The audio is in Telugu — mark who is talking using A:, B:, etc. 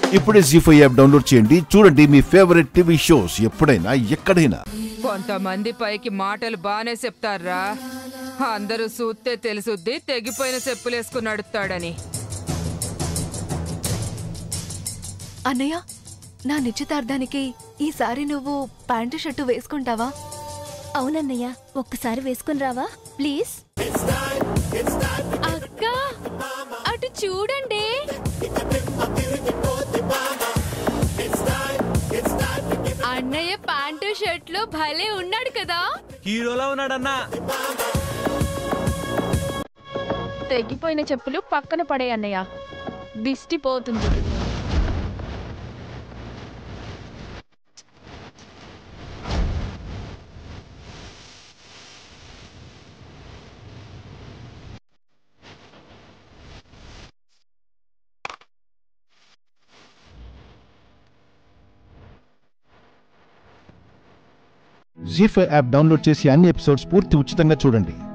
A: ఇప్పుడే జీ ఫైవ్ యాప్ డౌన్లోడ్ చేయండి చూడండి మీ ఫేవరెట్ టీవీ షోస్ ఎప్పుడైనా ఎక్కడైనా
B: కొంతమంది పైకి మాటలు బానే చెప్తారా అందరూ సూత్తే తెలుసుద్ది తెగిపోయిన చెప్పులేసుకుని నడుస్తాడని
C: అన్నయ్య నా నిశ్చితార్థానికి ఈసారి నువ్వు ప్యాంటు షర్టు వేసుకుంటావా
D: అవునన్నయ్య ఒక్కసారి వేసుకుని రావా ప్లీజ్
E: అక్క అటు చూడండి అన్నయ్య ప్యాంటు షర్ట్ లో భలే ఉన్నాడు కదా
F: హీరోలా ఉన్నాడన్నా
E: తెగిపోయిన చెప్పులు పక్కన పడే అన్నయ్య దిష్టి పోతుంది
A: జీ ఫైవ్ యాప్ డౌన్లోడ్ చేసి అన్ని ఎపిసోడ్స్ పూర్తి ఉచితంగా చూడండి